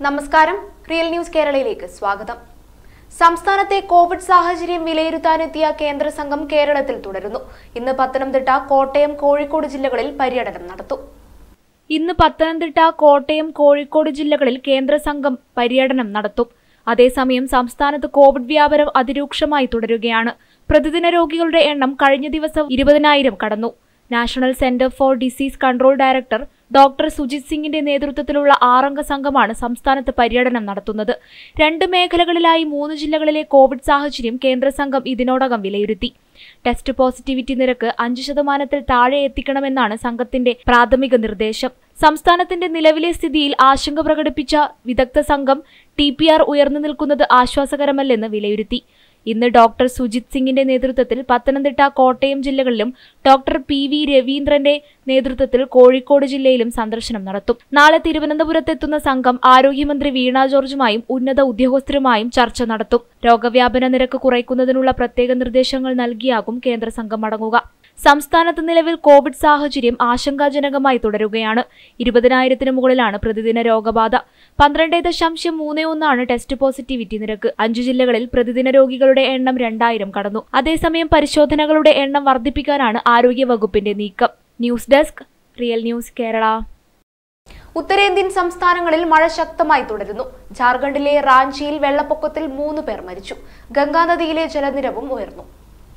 നമസ്കാരം real news കേരളയിലേക്ക് സ്വാഗതം സംസ്ഥാനത്തെ കോവിഡ് സാഹചര്യം വിലയിരുത്താനെത്തിയ കേന്ദ്ര സംഘം കേരളത്തിൽ തുടരുന്നു ഇന്ന് പത്തനംതിട്ട കോട്ടയം കോഴിക്കോട് ജില്ലകളിൽ പര്യടനം നടത്തും ഇന്ന് പത്തനംതിട്ട കോട്ടയം കോഴിക്കോട് ജില്ലകളിൽ കേന്ദ്ര സംഘം പര്യടനം നടത്തും അതേസമയം സംസ്ഥാനത്ത് കോവിഡ് വ്യാപനം അതിരൂക്ഷമായി തുടരുകയാണ് പ്രതിദിന രോഗികളുടെ എണ്ണം കഴിഞ്ഞ ദിവസം ഇരുപതിനായിരം കടന്നു national centre for disease control director doctor Sujith സിംഗിന്റെ നേതൃത്വത്തിലുള്ള ആറംഗ സംഘമാണ് സംസ്ഥാനത്ത് പര്യടനം നടത്തുന്നത് രണ്ട് മേഖലകളിലായി മൂന്ന് ജില്ലകളിലെ കോവിഡ് സാഹചര്യം കേന്ദ്ര സംഘം ഇതിനോടകം വിലയിരുത്തി ടെസ്റ്റ് പോസിറ്റിവിറ്റി നിരക്ക് അഞ്ച് ശതമാനത്തിൽ താഴെ എത്തിക്കണമെന്നാണ് സംഘത്തിന്റെ പ്രാഥമിക നിർദ്ദേശം സംസ്ഥാനത്തിന്റെ നിലവിലെ സ്ഥിതിയിൽ ആശങ്ക പ്രകടിപ്പിച്ച വിദഗ്ധ സംഘം ടി പി ആർ ഉയർന്നു നിൽക്കുന്നത് ആശ്വാസകരമല്ലെന്ന് വിലയിരുത്തി ഇന്ന് ഡോക്ടർ സുജിത് സിംഗിന്റെ നേതൃത്വത്തിൽ പത്തനംതിട്ട കോട്ടയം ജില്ലകളിലും ഡോക്ടർ പി വി രവീന്ദ്രന്റെ നേതൃത്വത്തിൽ കോഴിക്കോട് ജില്ലയിലും സന്ദർശനം നടത്തും നാളെ തിരുവനന്തപുരത്തെത്തുന്ന സംഘം ആരോഗ്യമന്ത്രി വീണ ജോർജുമായും ഉന്നത ഉദ്യോഗസ്ഥരുമായും ചർച്ച നടത്തും രോഗവ്യാപന നിരക്ക് കുറയ്ക്കുന്നതിനുള്ള പ്രത്യേക നിർദ്ദേശങ്ങൾ നൽകിയാകും കേന്ദ്ര സംഘം മടങ്ങുക സംസ്ഥാനത്ത് നിലവിൽ കോവിഡ് സാഹചര്യം ആശങ്കാജനകമായി തുടരുകയാണ് ഇരുപതിനായിരത്തിന് മുകളിലാണ് പ്രതിദിന രോഗബാധ പന്ത്രണ്ട് ദശാംശം മൂന്ന് ഒന്നാണ് ടെസ്റ്റ് പോസിറ്റിവിറ്റി നിരക്ക് അഞ്ചു ജില്ലകളിൽ പ്രതിദിന രോഗികളുടെ എണ്ണം രണ്ടായിരം കടന്നു അതേസമയം പരിശോധനകളുടെ എണ്ണം വർദ്ധിപ്പിക്കാനാണ് ആരോഗ്യവകുപ്പിന്റെ നീക്കം news desk real news Kerala ഉത്തരേന്ത്യൻ സംസ്ഥാനങ്ങളിൽ മഴ ശക്തമായി തുടരുന്നു ജാർഖണ്ഡിലെ റാഞ്ചിയിൽ വെള്ളപ്പൊക്കത്തിൽ മൂന്ന് പേർ മരിച്ചു ഗംഗാനദിയിലെ ജലനിരപ്പും ഉയർന്നു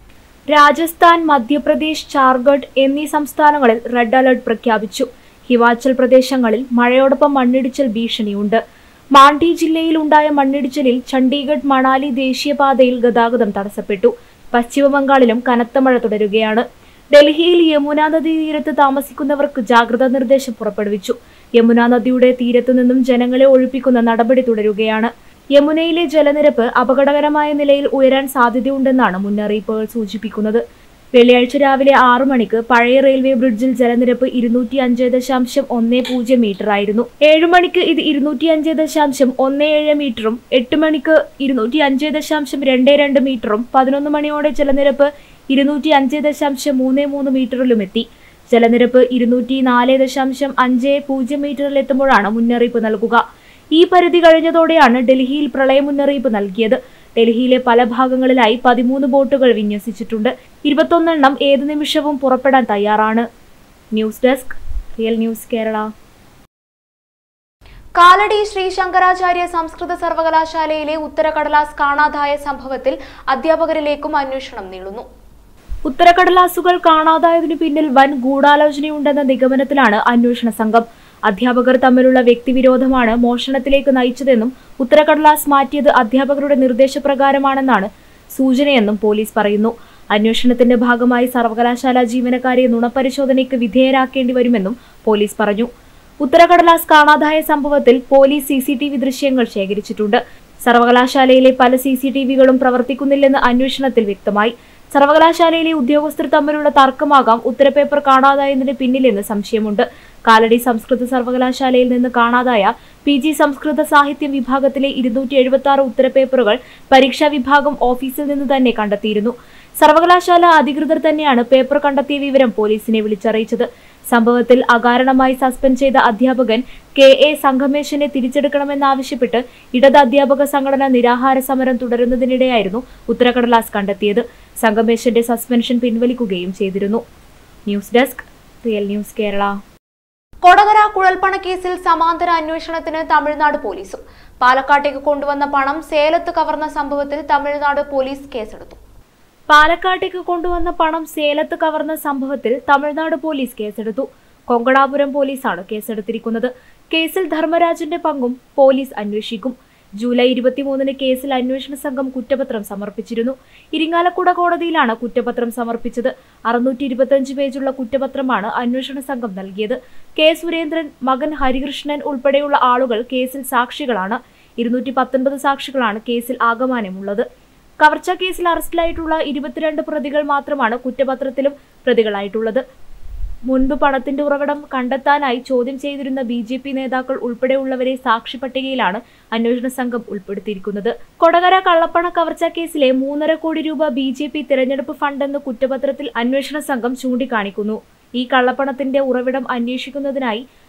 രാജസ്ഥാൻ മധ്യപ്രദേശ് ചാർഖണ്ഡ് എന്നീ സംസ്ഥാനങ്ങളിൽ റെഡ് അലർട്ട് പ്രഖ്യാപിച്ചു ഹിമാചൽ പ്രദേശങ്ങളിൽ മഴയോടൊപ്പം മണ്ണിടിച്ചിൽ ഭീഷണിയുണ്ട് മാണ്ഡി ജില്ലയിൽ ഉണ്ടായ മണ്ണിടിച്ചിലിൽ ചണ്ഡീഗഡ് മണാലി ദേശീയപാതയിൽ ഗതാഗതം തടസ്സപ്പെട്ടു പശ്ചിമബംഗാളിലും കനത്ത മഴ തുടരുകയാണ് ഡൽഹിയിൽ യമുന നദി തീരത്ത് താമസിക്കുന്നവർക്ക് ജാഗ്രതാ നിർദ്ദേശം പുറപ്പെടുവിച്ചു യമുന നദിയുടെ തീരത്തു നിന്നും ജനങ്ങളെ ഒഴിപ്പിക്കുന്ന നടപടി തുടരുകയാണ് യമുനയിലെ ജലനിരപ്പ് അപകടകരമായ നിലയിൽ ഉയരാൻ സാധ്യതയുണ്ടെന്നാണ് മുന്നറിയിപ്പുകൾ സൂചിപ്പിക്കുന്നത് വെള്ളിയാഴ്ച രാവിലെ ആറു മണിക്ക് പഴയ റെയിൽവേ ബ്രിഡ്ജിൽ ജലനിരപ്പ് ഇരുന്നൂറ്റി അഞ്ച് ദശാംശം ഒന്ന് പൂജ്യം മീറ്റർ ആയിരുന്നു ഏഴു മണിക്ക് ഇത് ഇരുന്നൂറ്റി അഞ്ച് ദശാംശം ഒന്ന് ഏഴ് മീറ്ററും എട്ട് മണിക്ക് ഇരുന്നൂറ്റി അഞ്ച് ദശാംശം രണ്ട് രണ്ട് മീറ്ററും പതിനൊന്ന് മണിയോടെ ജലനിരപ്പ് ഇരുന്നൂറ്റി അഞ്ച് ദശാംശം മൂന്ന് മൂന്ന് മീറ്ററിലും എത്തി ജലനിരപ്പ് ഇരുന്നൂറ്റി നാല് ദശാംശം അഞ്ച് പൂജ്യം മീറ്ററിലെത്തുമ്പോഴാണ് മുന്നറിയിപ്പ് നൽകുക ഈ പരിധി കഴിഞ്ഞതോടെയാണ് ഡൽഹിയിൽ പ്രളയ മുന്നറിയിപ്പ് നൽകിയത് ഡൽഹിയിലെ പല ഭാഗങ്ങളിലായി പതിമൂന്ന് ബോട്ടുകൾ വിന്യസിച്ചിട്ടുണ്ട് ഇരുപത്തൊന്നെണ്ണം ഏതു നിമിഷവും പുറപ്പെടാൻ തയ്യാറാണ് news desk real news Kerala Kalady Sree Sankaracharya സംസ്കൃത സർവകലാശാലയിലെ ഉത്തരകടലാസ് കാണാതായ സംഭവത്തിൽ അധ്യാപകരിലേക്കും അന്വേഷണം നീളുന്നു ഉത്തരക്കടലാസുകൾ കാണാതായതിനു പിന്നിൽ വൻ ഗൂഢാലോചനയുണ്ടെന്ന നിഗമനത്തിലാണ് അന്വേഷണ സംഘം അധ്യാപകർ തമ്മിലുള്ള വ്യക്തിവിരോധമാണ് മോഷണത്തിലേക്ക് നയിച്ചതെന്നും ഉത്തരക്കടലാസ് മാറ്റിയത് അധ്യാപകരുടെ നിർദ്ദേശപ്രകാരമാണെന്നാണ് സൂചനയെന്നും പോലീസ് പറയുന്നു അന്വേഷണത്തിന്റെ ഭാഗമായി സർവകലാശാല ജീവനക്കാരെ നുണപരിശോധനയ്ക്ക് വിധേയരാക്കേണ്ടി വരുമെന്നും പോലീസ് പറഞ്ഞു ഉത്തരകടലാസ് കാണാതായ സംഭവത്തിൽ police C C T V ദൃശ്യങ്ങൾ ശേഖരിച്ചിട്ടുണ്ട് സർവകലാശാലയിലെ പല സി സി ടി വികളും പ്രവർത്തിക്കുന്നില്ലെന്ന് അന്വേഷണത്തിൽ വ്യക്തമായി സർവകലാശാലയിലെ ഉദ്യോഗസ്ഥർ തമ്മിലുള്ള തർക്കമാകാം ഉത്തരപേപ്പർ കാണാതായതിന് പിന്നിലെന്ന് സംശയമുണ്ട് കാലടി സംസ്കൃത സർവകലാശാലയിൽ നിന്ന് കാണാതായ പി ജി സംസ്കൃത സാഹിത്യം വിഭാഗത്തിലെ ഇരുന്നൂറ്റി എഴുപത്തി ആറ് ഉത്തരപേപ്പറുകൾ പരീക്ഷാ വിഭാഗം ഓഫീസിൽ നിന്ന് തന്നെ കണ്ടെത്തിയിരുന്നു സർവകലാശാല അധികൃതർ തന്നെയാണ് പേപ്പർ കണ്ടെത്തിയ വിവരം പോലീസിനെ വിളിച്ചറിയിച്ചത് സംഭവത്തിൽ അകാരണമായി സസ്പെൻഡ് ചെയ്ത അധ്യാപകൻ കെ എ സംഗമേശനെ തിരിച്ചെടുക്കണമെന്നാവശ്യപ്പെട്ട് ഇടത് അധ്യാപക സംഘടന നിരാഹാര സമരം തുടരുന്നതിനിടെയായിരുന്നു ഉത്തരകടലാസ് കണ്ടെത്തിയത് സംഗമേശന്റെ സസ്പെൻഷൻ പിൻവലിക്കുകയും ചെയ്തിരുന്നു news desk real news Kerala Kodakara കുഴൽപ്പണ കേസിൽ സമാന്തര അന്വേഷണത്തിന് തമിഴ്നാട് പോലീസും പാലക്കാട്ടേക്ക് കൊണ്ടുവന്ന പണം സേലത്ത് കവർന്ന സംഭവത്തിൽ തമിഴ്നാട് പോലീസ് കേസെടുത്തു പാലക്കാട്ടേക്ക് കൊണ്ടുവന്ന പണം സേലത്ത് കവർന്ന സംഭവത്തിൽ തമിഴ്നാട് പോലീസ് കേസെടുത്തു കൊങ്കണാപുരം പോലീസാണ് കേസെടുത്തിരിക്കുന്നത് കേസിൽ ധർമ്മരാജന്റെ പങ്കും പോലീസ് അന്വേഷിക്കും ജൂലൈ ഇരുപത്തിമൂന്നിന് കേസിൽ അന്വേഷണ സംഘം കുറ്റപത്രം സമർപ്പിച്ചിരുന്നു ഇരിങ്ങാലക്കുട കോടതിയിലാണ് കുറ്റപത്രം സമർപ്പിച്ചത് അറുന്നൂറ്റി ഇരുപത്തിയഞ്ച് പേജുള്ള കുറ്റപത്രമാണ് അന്വേഷണ സംഘം നൽകിയത് കെ സുരേന്ദ്രൻ മകൻ ഹരികൃഷ്ണൻ ഉൾപ്പെടെയുള്ള ആളുകൾ കേസിൽ സാക്ഷികളാണ് ഇരുന്നൂറ്റി പത്തൊൻപത് സാക്ഷികളാണ് കേസിൽ ആകമാനമുള്ളത് കവർച്ച കേസിൽ അറസ്റ്റിലായിട്ടുള്ള ഇരുപത്തിരണ്ട് പ്രതികൾ മാത്രമാണ് കുറ്റപത്രത്തിലും പ്രതികളായിട്ടുള്ളത് മുൻപ് പണത്തിന്റെ ഉറവിടം കണ്ടെത്താനായി ചോദ്യം ചെയ്തിരുന്ന ബി ജെ പി നേതാക്കൾ ഉൾപ്പെടെയുള്ളവരെ സാക്ഷി പട്ടികയിലാണ് അന്വേഷണ സംഘം ഉൾപ്പെടുത്തിയിരിക്കുന്നത് കൊടകര കള്ളപ്പണ കവർച്ച കേസിലെ മൂന്നര കോടി രൂപ ബി ജെ പി തിരഞ്ഞെടുപ്പ് ഫണ്ടെന്ന് കുറ്റപത്രത്തിൽ അന്വേഷണ സംഘം ചൂണ്ടിക്കാണിക്കുന്നു ഈ കള്ളപ്പണത്തിന്റെ ഉറവിടം അന്വേഷിക്കുന്നതിനായി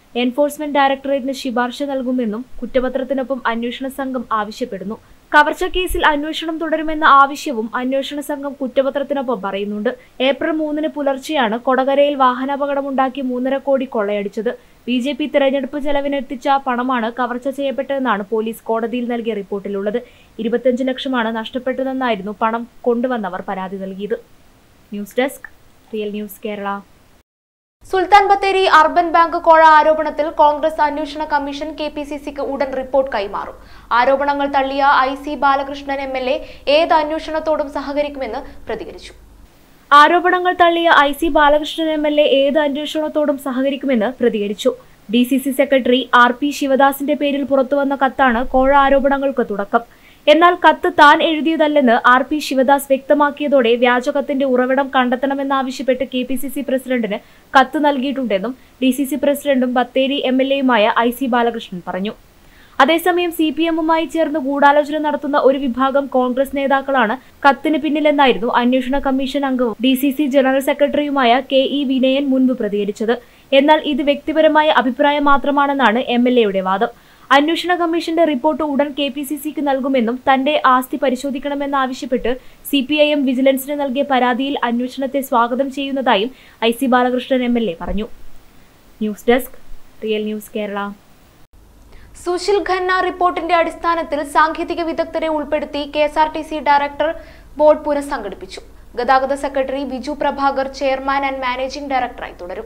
എൻഫോഴ്സ്മെന്റ് ഡയറക്ടറേറ്റിന് ശുപാർശ നൽകുമെന്നും കുറ്റപത്രത്തിനൊപ്പം അന്വേഷണ സംഘം ആവശ്യപ്പെടുന്നു കവർച്ച കേസിൽ അന്വേഷണം തുടരുമെന്ന ആവശ്യവും അന്വേഷണ സംഘം കുറ്റപത്രത്തിനൊപ്പം പറയുന്നുണ്ട് ഏപ്രിൽ മൂന്നിന് പുലർച്ചെയാണ് കൊടകരയിൽ വാഹനാപകടമുണ്ടാക്കി മൂന്നര കോടി കൊള്ളയടിച്ചത് ബി ജെ പി തെരഞ്ഞെടുപ്പ് ചെലവിനെത്തിച്ച പണമാണ് കവർച്ച ചെയ്യപ്പെട്ടതെന്നാണ് പോലീസ് കോടതിയിൽ നൽകിയ റിപ്പോർട്ടിലുള്ളത് ഇരുപത്തിയഞ്ച് ലക്ഷമാണ് നഷ്ടപ്പെട്ടതെന്നായിരുന്നു പണം കൊണ്ടുവന്നവർ പരാതി നൽകിയത് news desk real news Kerala Sultan Bathery urban bank കോഴ ആരോപണത്തിൽ കോൺഗ്രസ് അന്വേഷണ കമ്മീഷൻ കെ പി സി സിക്ക് ഉടൻ റിപ്പോർട്ട് കൈമാറും ആരോപണങ്ങൾ തള്ളിയ I C Balakrishnan M L A ഏത് അന്വേഷണത്തോടും സഹകരിക്കുമെന്ന് പ്രതികരിച്ചു ആരോപണങ്ങൾ തള്ളിയ I C Balakrishnan M L A ഏത് അന്വേഷണത്തോടും സഹകരിക്കുമെന്ന് പ്രതികരിച്ചു D C C secretary R P ശിവദാസിന്റെ പേരിൽ പുറത്തുവന്ന കത്താണ് കോഴ ആരോപണങ്ങൾക്ക് തുടക്കം എന്നാൽ കത്ത് താൻ എഴുതിയതല്ലെന്ന് ആർ പി ശിവദാസ് വ്യക്തമാക്കിയതോടെ വ്യാജകത്തിന്റെ ഉറവിടം കണ്ടെത്തണമെന്നാവശ്യപ്പെട്ട് കെ പി സി സി പ്രസിഡന്റിന് കത്ത് നൽകിയിട്ടുണ്ടെന്നും ഡി സി സി പ്രസിഡന്റും ബത്തേരി എം എൽ എയുമായ ഐ സി ബാലകൃഷ്ണൻ പറഞ്ഞു അതേസമയം സി പി എമ്മുമായി ചേർന്ന് ഗൂഢാലോചന നടത്തുന്ന ഒരു വിഭാഗം കോൺഗ്രസ് നേതാക്കളാണ് കത്തിന് പിന്നിലെന്നായിരുന്നു അന്വേഷണ കമ്മീഷൻ അംഗവും ഡി സി സി ജനറൽ സെക്രട്ടറിയുമായ കെ ഇ വിനയൻ മുൻപ് പ്രതികരിച്ചത് എന്നാൽ ഇത് വ്യക്തിപരമായ അഭിപ്രായം മാത്രമാണെന്നാണ് എം എൽ എയുടെ വാദം അന്വേഷണ കമ്മീഷന്റെ റിപ്പോർട്ട് ഉടൻ കെ പി സി സിക്ക് നൽകുമെന്നും തന്റെ ആസ്തി പരിശോധിക്കണമെന്നാവശ്യപ്പെട്ട് സി പി ഐ എം വിജിലൻസിന് നൽകിയ പരാതിയിൽ അന്വേഷണത്തെ സ്വാഗതം ചെയ്യുന്നതായും I C Balakrishnan M L A പറഞ്ഞു news desk real news Kerala Sushil Khanna റിപ്പോർട്ടിന്റെ അടിസ്ഥാനത്തിൽ സാങ്കേതിക വിദഗ്ധരെ ഉൾപ്പെടുത്തി K S R T C director board പുനഃസംഘടിപ്പിച്ചു ഗതാഗത secretary Biju Prabhakar chairman and managing ഡയറക്ടറായി തുടരും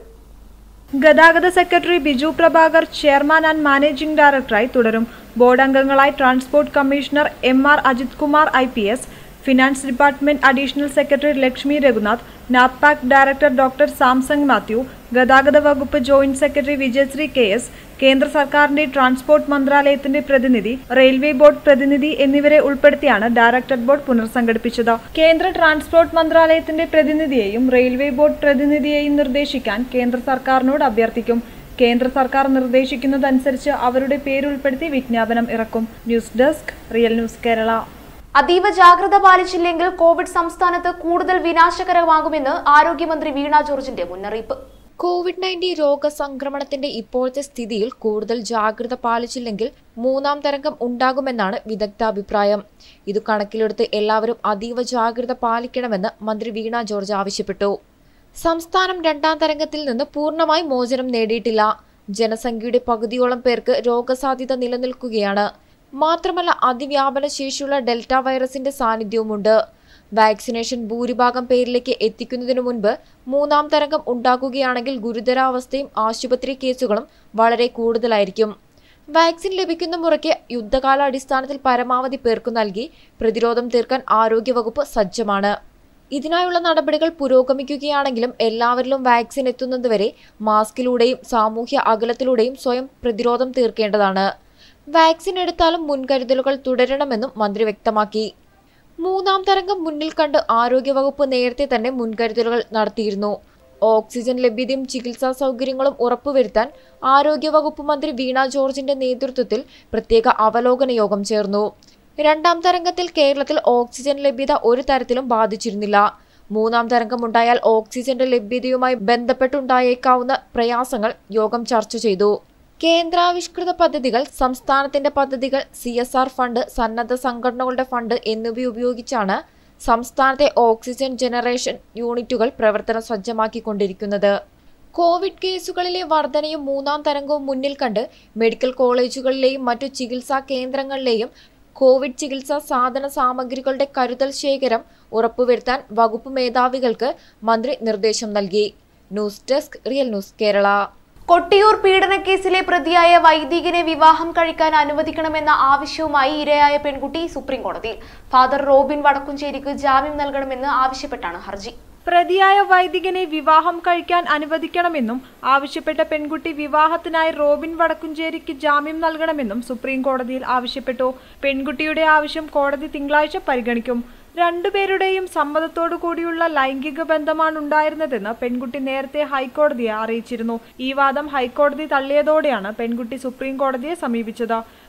ഗതാഗത secretary Biju Prabhakar chairman and managing ഡയറക്ടറായി തുടരും ബോർഡ് അംഗങ്ങളായി transport commissioner M R Ajith Kumar I P S finance department additional secretary Lakshmi Raghunath NATPAC director doctor Samson Mathew ഗതാഗത വകുപ്പ് joint secretary Vijayasree K S കേന്ദ്ര സർക്കാരിന്റെ ട്രാൻസ്പോർട്ട് മന്ത്രാലയത്തിന്റെ പ്രതിനിധി റെയിൽവേ ബോർഡ് പ്രതിനിധി എന്നിവരെ ഉൾപ്പെടുത്തിയാണ് ഡയറക്ടർ ബോർഡ് പുനർസംഘടിപ്പിച്ചത് കേന്ദ്ര ട്രാൻസ്പോർട്ട് മന്ത്രാലയത്തിന്റെ പ്രതിനിധിയെയും റെയിൽവേ ബോർഡ് പ്രതിനിധിയെയും നിർദ്ദേശിക്കാൻ കേന്ദ്ര സർക്കാരിനോട് അഭ്യർത്ഥിക്കും കേന്ദ്ര സർക്കാർ നിർദ്ദേശിക്കുന്നതനുസരിച്ച് അവരുടെ പേരുൾപ്പെടുത്തി വിജ്ഞാപനം ഇറക്കും news desk real news Kerala അതീവ ജാഗ്രത പാലിച്ചില്ലെങ്കിൽ കോവിഡ് സംസ്ഥാനത്ത് കൂടുതൽ വിനാശകരമാകുമെന്ന് ആരോഗ്യമന്ത്രി വീണ ജോർജിന്റെ മുന്നറിയിപ്പ് കോവിഡ് നയൻറ്റീൻ രോഗസംക്രമണത്തിന്റെ ഇപ്പോഴത്തെ സ്ഥിതിയിൽ കൂടുതൽ ജാഗ്രത പാലിച്ചില്ലെങ്കിൽ മൂന്നാം തരംഗം ഉണ്ടാകുമെന്നാണ് വിദഗ്ധാഭിപ്രായം ഇത് കണക്കിലെടുത്ത് എല്ലാവരും അതീവ ജാഗ്രത പാലിക്കണമെന്ന് മന്ത്രി വീണ ജോർജ് ആവശ്യപ്പെട്ടു സംസ്ഥാനം രണ്ടാം തരംഗത്തിൽ നിന്ന് പൂർണ്ണമായി മോചനം നേടിയിട്ടില്ല ജനസംഖ്യയുടെ പകുതിയോളം പേർക്ക് രോഗസാധ്യത നിലനിൽക്കുകയാണ് മാത്രമല്ല അതിവ്യാപന ശേഷിയുള്ള ഡെൽറ്റ വൈറസിന്റെ സാന്നിധ്യവുമുണ്ട് വാക്സിനേഷൻ ഭൂരിഭാഗം പേരിലേക്ക് എത്തിക്കുന്നതിനു മുൻപ് മൂന്നാം തരംഗം ഉണ്ടാകുകയാണെങ്കിൽ ഗുരുതരാവസ്ഥയും ആശുപത്രി കേസുകളും വളരെ കൂടുതലായിരിക്കും വാക്സിൻ ലഭിക്കുന്ന മുറയ്ക്ക് യുദ്ധകാല അടിസ്ഥാനത്തിൽ പരമാവധി പേർക്ക് നൽകി പ്രതിരോധം തീർക്കാൻ ആരോഗ്യവകുപ്പ് സജ്ജമാണ് ഇതിനായുള്ള നടപടികൾ പുരോഗമിക്കുകയാണെങ്കിലും എല്ലാവരിലും വാക്സിൻ എത്തുന്നതുവരെ മാസ്കിലൂടെയും സാമൂഹ്യ അകലത്തിലൂടെയും സ്വയം പ്രതിരോധം തീർക്കേണ്ടതാണ് വാക്സിൻ എടുത്താലും മുൻകരുതലുകൾ തുടരണമെന്നും മന്ത്രി വ്യക്തമാക്കി മൂന്നാം തരംഗം മുന്നിൽ കണ്ട് ആരോഗ്യവകുപ്പ് നേരത്തെ തന്നെ മുൻകരുതലുകൾ നടത്തിയിരുന്നു ഓക്സിജൻ ലഭ്യതയും ചികിത്സാ സൗകര്യങ്ങളും ഉറപ്പുവരുത്താൻ ആരോഗ്യവകുപ്പ് മന്ത്രി വീണ ജോർജിന്റെ നേതൃത്വത്തിൽ പ്രത്യേക അവലോകന യോഗം ചേർന്നു രണ്ടാം തരംഗത്തിൽ കേരളത്തിൽ ഓക്സിജൻ ലഭ്യത ഒരു തരത്തിലും ബാധിച്ചിരുന്നില്ല മൂന്നാം തരംഗമുണ്ടായാൽ ഓക്സിജന്റെ ലഭ്യതയുമായി ബന്ധപ്പെട്ടുണ്ടായേക്കാവുന്ന പ്രയാസങ്ങൾ യോഗം ചർച്ച ചെയ്തു കേന്ദ്രാവിഷ്കൃത പദ്ധതികൾ സംസ്ഥാനത്തിന്റെ പദ്ധതികൾ സി എസ് ആർ ഫണ്ട് സന്നദ്ധ സംഘടനകളുടെ ഫണ്ട് എന്നിവ ഉപയോഗിച്ചാണ് സംസ്ഥാനത്തെ ഓക്സിജൻ ജനറേഷൻ യൂണിറ്റുകൾ പ്രവർത്തന സജ്ജമാക്കിക്കൊണ്ടിരിക്കുന്നത് കോവിഡ് കേസുകളിലെ വർധനയും മൂന്നാം തരംഗവും മുന്നിൽ കണ്ട് മെഡിക്കൽ കോളേജുകളിലെയും മറ്റു ചികിത്സാ കേന്ദ്രങ്ങളിലെയും കോവിഡ് ചികിത്സാ സാധന സാമഗ്രികളുടെ കരുതൽ ശേഖരം ഉറപ്പുവരുത്താൻ വകുപ്പ് മേധാവികൾക്ക് മന്ത്രി നിർദ്ദേശം നൽകി news desk real news Kerala Kottiyoor പീഡനക്കേസിലെ പ്രതിയായ വൈദികനെ വിവാഹം കഴിക്കാൻ അനുവദിക്കണമെന്ന ആവശ്യവുമായി ഇരയായ പെൺകുട്ടി സുപ്രീം കോടതിയിൽ ഫാദർ റോബിൻ വടക്കുംചേരിക്ക് ജാമ്യം നൽകണമെന്ന് ആവശ്യപ്പെട്ടാണ് ഹർജി പ്രതിയായ വൈദികനെ വിവാഹം കഴിക്കാൻ അനുവദിക്കണമെന്നും ആവശ്യപ്പെട്ട പെൺകുട്ടി വിവാഹത്തിനായി റോബിൻ വടക്കുംചേരിക്ക് ജാമ്യം നൽകണമെന്നും സുപ്രീം കോടതിയിൽ ആവശ്യപ്പെട്ടു പെൺകുട്ടിയുടെ ആവശ്യം കോടതി തിങ്കളാഴ്ച പരിഗണിക്കും രണ്ടുപേരുടെയും സമ്മതത്തോടു കൂടിയുള്ള ലൈംഗിക ബന്ധമാണ് ഉണ്ടായിരുന്നതെന്ന് പെൺകുട്ടി നേരത്തെ ഹൈക്കോടതിയെ അറിയിച്ചിരുന്നു ഈ വാദം ഹൈക്കോടതി തള്ളിയതോടെയാണ് പെൺകുട്ടി സുപ്രീം കോടതിയെ സമീപിച്ചത്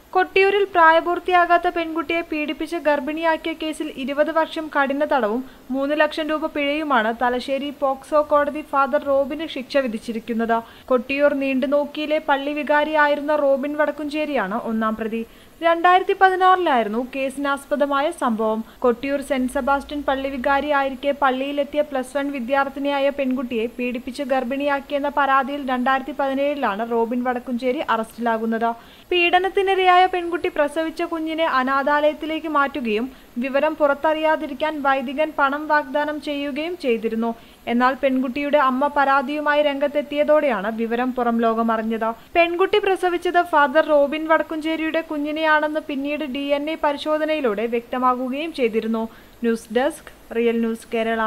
കൊട്ടിയൂരിൽ പ്രായപൂർത്തിയാകാത്ത പെൺകുട്ടിയെ പീഡിപ്പിച്ച് ഗർഭിണിയാക്കിയ കേസിൽ ഇരുപത് വർഷം കഠിന തടവും മൂന്ന് ലക്ഷം രൂപ പിഴയുമാണ് തലശ്ശേരി പോക്സോ കോടതി ഫാദർ റോബിന് ശിക്ഷ വിധിച്ചിരിക്കുന്നത് കൊട്ടിയൂർ നീണ്ടുനോക്കിയിലെ പള്ളി വികാരിയായിരുന്ന റോബിൻ വടക്കുംചേരിയാണ് ഒന്നാം പ്രതി രണ്ടായിരത്തി പതിനാറിലായിരുന്നു കേസിനാസ്പദമായ സംഭവം കൊട്ടിയൂർ സെന്റ് സെബാസ്റ്റ്യൻ പള്ളി വികാരി ആയിരിക്കെ പള്ളിയിലെത്തിയ പ്ലസ് വൺ വിദ്യാർത്ഥിനിയായ പെൺകുട്ടിയെ പീഡിപ്പിച്ച് ഗർഭിണിയാക്കിയെന്ന പരാതിയിൽ രണ്ടായിരത്തി പതിനേഴിലാണ് റോബിൻ വടക്കുംചേരി അറസ്റ്റിലാകുന്നത് പീഡനത്തിനിരയായ പെൺകുട്ടി പ്രസവിച്ച കുഞ്ഞിനെ അനാഥാലയത്തിലേക്ക് മാറ്റുകയും വിവരം പുറത്തറിയാതിരിക്കാൻ വൈദികൻ പണം വാഗ്ദാനം ചെയ്യുകയും ചെയ്തിരുന്നു എന്നാൽ പെൺകുട്ടിയുടെ അമ്മ പരാതിയുമായി രംഗത്തെത്തിയതോടെയാണ് വിവരം പുറം ലോകം അറിഞ്ഞത് പെൺകുട്ടി പ്രസവിച്ചത് ഫാദർ റോബിൻ വടക്കുംചേരിയുടെ കുഞ്ഞിനെയാണെന്ന് പിന്നീട് ഡി എൻ എ പരിശോധനയിലൂടെ വ്യക്തമാകുകയും ചെയ്തിരുന്നു news desk real news Kerala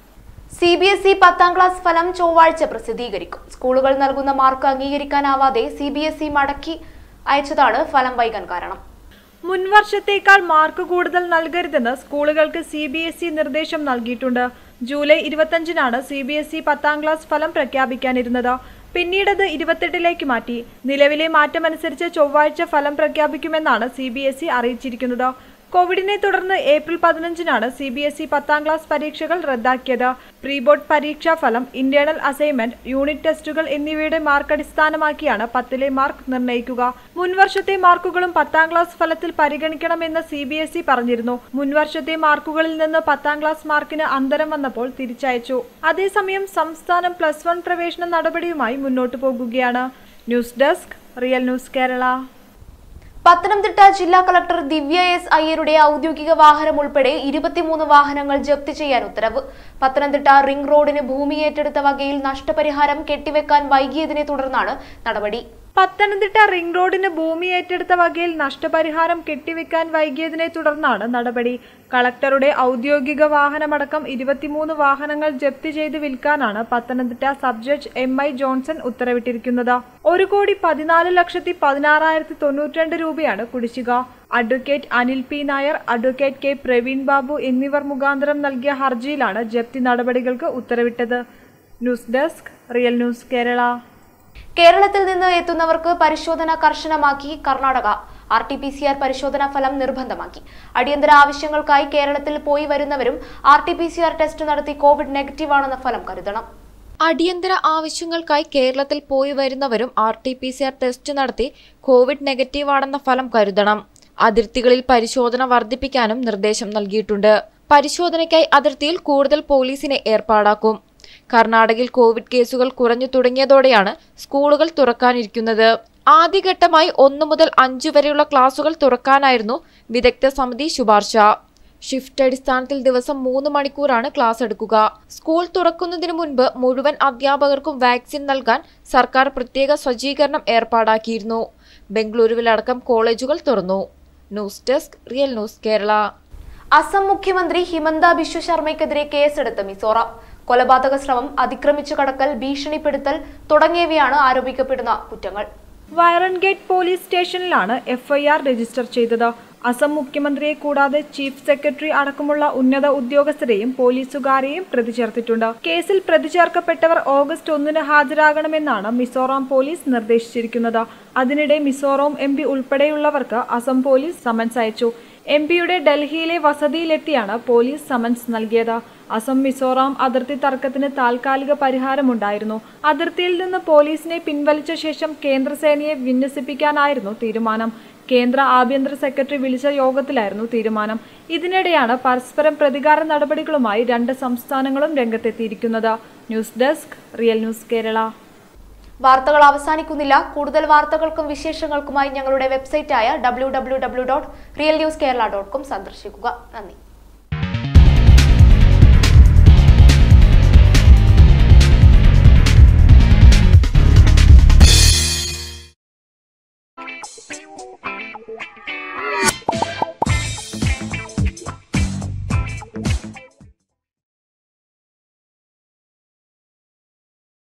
C B S E പത്താം ക്ലാസ് ഫലം ചൊവ്വാഴ്ച പ്രസിദ്ധീകരിക്കും സ്കൂളുകൾ നൽകുന്ന മാർക്ക് അംഗീകരിക്കാനാവാതെ സി ബി എസ് ഇ മടക്കി അയച്ചതാണ് ഫലം വൈകാൻ കാരണം മുൻവർഷത്തേക്കാൾ മാർക്ക് കൂടുതൽ നൽകരുതെന്ന് സ്കൂളുകൾക്ക് സി ബി എസ് ഇ നിർദ്ദേശം നൽകിയിട്ടുണ്ട് ജൂലൈ ഇരുപത്തഞ്ചിനാണ് സി ബി എസ് ഇ പത്താം ക്ലാസ് ഫലം പ്രഖ്യാപിക്കാനിരുന്നത് പിന്നീടത് ഇരുപത്തെട്ടിലേക്ക് മാറ്റി നിലവിലെ മാറ്റമനുസരിച്ച് ചൊവ്വാഴ്ച ഫലം പ്രഖ്യാപിക്കുമെന്നാണ് സി ബി എസ് ഇ അറിയിച്ചിരിക്കുന്നത് കോവിഡിനെ തുടർന്ന് ഏപ്രിൽ പതിനഞ്ചിനാണ് സി ബി എസ് ഇ പത്താം ക്ലാസ് പരീക്ഷകൾ റദ്ദാക്കിയത് പ്രീ ബോർഡ് പരീക്ഷാ ഫലം ഇന്റേണൽ അസൈൻമെന്റ് യൂണിറ്റ് ടെസ്റ്റുകൾ എന്നിവയുടെ മാർക്ക് അടിസ്ഥാനമാക്കിയാണ് പത്തിലെ മാർക്ക് നിർണ്ണയിക്കുക മുൻവർഷത്തെ മാർക്കുകളും പത്താം ക്ലാസ് ഫലത്തിൽ പരിഗണിക്കണമെന്ന് സി ബി എസ് ഇ പറഞ്ഞിരുന്നു മുൻവർഷത്തെ മാർക്കുകളിൽ നിന്ന് പത്താം ക്ലാസ് മാർക്കിന് അന്തരം വന്നപ്പോൾ തിരിച്ചയച്ചു അതേസമയം സംസ്ഥാനം പ്ലസ് വൺ പ്രവേശന നടപടിയുമായി മുന്നോട്ടു പോകുകയാണ് news desk real news Kerala Pathanamthitta ജില്ലാ കളക്ടർ ദിവ്യ എസ് അയ്യരുടെ ഔദ്യോഗിക വാഹനം ഉൾപ്പെടെ ഇരുപത്തിമൂന്ന് വാഹനങ്ങൾ ജപ്തി ചെയ്യാൻ ഉത്തരവ് പത്തനംതിട്ട റിംഗ് റോഡിന് ഭൂമി ഏറ്റെടുത്ത വകയിൽ നഷ്ടപരിഹാരം കെട്ടിവെക്കാൻ വൈകിയതിനെ തുടർന്നാണ് നടപടി പത്തനംതിട്ട റിംഗ് റോഡിന് ഭൂമി ഏറ്റെടുത്ത വകയിൽ നഷ്ടപരിഹാരം കെട്ടിവെക്കാൻ വൈകിയതിനെ തുടർന്നാണ് നടപടി കളക്ടറുടെ ഔദ്യോഗിക വാഹനമടക്കം ഇരുപത്തിമൂന്ന് വാഹനങ്ങൾ ജപ്തി ചെയ്ത് വിൽക്കാനാണ് Pathanamthitta sub judge M I Johnson ഉത്തരവിട്ടിരിക്കുന്നത് ഒരു കോടി പതിനാല് ലക്ഷത്തി പതിനാറായിരത്തി തൊണ്ണൂറ്റിരണ്ട് രൂപയാണ് കുടിശ്ശിക advocate Anil P Nair advocate K Praveen Babu എന്നിവർ മുഖാന്തരം നൽകിയ ഹർജിയിലാണ് ജപ്തി നടപടികൾക്ക് ഉത്തരവിട്ടത് news desk real news Kerala കേരളത്തിൽ നിന്ന് എത്തുന്നവർക്ക് പരിശോധന കർശനമാക്കി Karnataka R T P C R പരിശോധനാ ഫലം നിർബന്ധമാക്കി അടിയന്തര ആവശ്യങ്ങൾക്കായി കേരളത്തിൽ പോയി വരുന്നവരും R T P C R test നടത്തി കോവിഡ് നെഗറ്റീവ് ആണെന്ന ഫലം കരുതണം അടിയന്തര ആവശ്യങ്ങൾക്കായി കേരളത്തിൽ പോയി വരുന്നവരും R T P C R test നടത്തി കോവിഡ് നെഗറ്റീവ് ആണെന്ന ഫലം കരുതണം അതിർത്തികളിൽ പരിശോധന വർദ്ധിപ്പിക്കാനും നിർദ്ദേശം നൽകിയിട്ടുണ്ട് പരിശോധനയ്ക്കായി അതിർത്തിയിൽ കൂടുതൽ പോലീസിനെ ഏർപ്പാടാക്കും കർണാടകയിൽ കോവിഡ് കേസുകൾ കുറഞ്ഞു തുടങ്ങിയതോടെയാണ് സ്കൂളുകൾ തുറക്കാനിരിക്കുന്നത് ആദ്യഘട്ടമായി ഒന്നു മുതൽ അഞ്ചു വരെയുള്ള ക്ലാസുകൾ തുറക്കാനായിരുന്നു വിദഗ്ധ സമിതി ശുപാർശ ഷിഫ്റ്റ് അടിസ്ഥാനത്തിൽ ദിവസം മൂന്ന് മണിക്കൂറാണ് ക്ലാസ് എടുക്കുക സ്കൂൾ തുറക്കുന്നതിന് മുൻപ് മുഴുവൻ അധ്യാപകർക്കും വാക്സിൻ നൽകാൻ സർക്കാർ പ്രത്യേക സജ്ജീകരണം ഏർപ്പാടാക്കിയിരുന്നു ബംഗളൂരുവിലടക്കം കോളേജുകൾ തുറന്നു news desk real news Kerala Assam മുഖ്യമന്ത്രി ഹിമന്ത ബിശ്വ ശർമ്മയ്ക്കെതിരെ കേസെടുത്ത് മിസോറാം കൊലപാതക ശ്രമം അതിക്രമിച്ചു കടക്കൽ ഭീഷണിപ്പെടുത്തൽ തുടങ്ങിയവയാണ് ആരോപിക്കപ്പെടുന്ന കുറ്റങ്ങൾ വയറൻ ഗേറ്റ് പോലീസ് സ്റ്റേഷനിലാണ് എഫ്ഐആർ രജിസ്റ്റർ ചെയ്തത് അസം മുഖ്യമന്ത്രിയെ കൂടാതെ ചീഫ് സെക്രട്ടറി അടക്കമുള്ള ഉന്നത ഉദ്യോഗസ്ഥരെയും പോലീസുകാരെയും പ്രതി ചേർത്തിട്ടുണ്ട് കേസിൽ പ്രതി ചേർക്കപ്പെട്ടവർ ഓഗസ്റ്റ് ഒന്നിന് ഹാജരാകണമെന്നാണ് മിസോറാം പോലീസ് നിർദ്ദേശിച്ചിരിക്കുന്നത് അതിനിടെ മിസോറാം എം പി ഉൾപ്പെടെയുള്ളവർക്ക് അസം പോലീസ് സമൻസ് അയച്ചു എം പിയുടെ ഡൽഹിയിലെ വസതിയിലെത്തിയാണ് പോലീസ് സമൻസ് നൽകിയത് അസം മിസോറാം അതിർത്തി തർക്കത്തിന് താൽക്കാലിക പരിഹാരമുണ്ടായിരുന്നു അതിർത്തിയിൽ നിന്ന് പോലീസിനെ പിൻവലിച്ച ശേഷം കേന്ദ്രസേനയെ വിന്യസിപ്പിക്കാനായിരുന്നു തീരുമാനം കേന്ദ്ര ആഭ്യന്തര സെക്രട്ടറി വിളിച്ച യോഗത്തിലായിരുന്നു തീരുമാനം ഇതിനിടെയാണ് പരസ്പരം പ്രതികാര നടപടികളുമായി രണ്ട് സംസ്ഥാനങ്ങളും രംഗത്തെത്തിയിരിക്കുന്നത് news desk real news Kerala വാർത്തകൾ അവസാനിക്കുന്നില്ല കൂടുതൽ വാർത്തകൾക്കും വിശേഷങ്ങൾക്കുമായി ഞങ്ങളുടെ വെബ്സൈറ്റായ W W W dot real news Kerala dot com സന്ദർശിക്കുക നന്ദി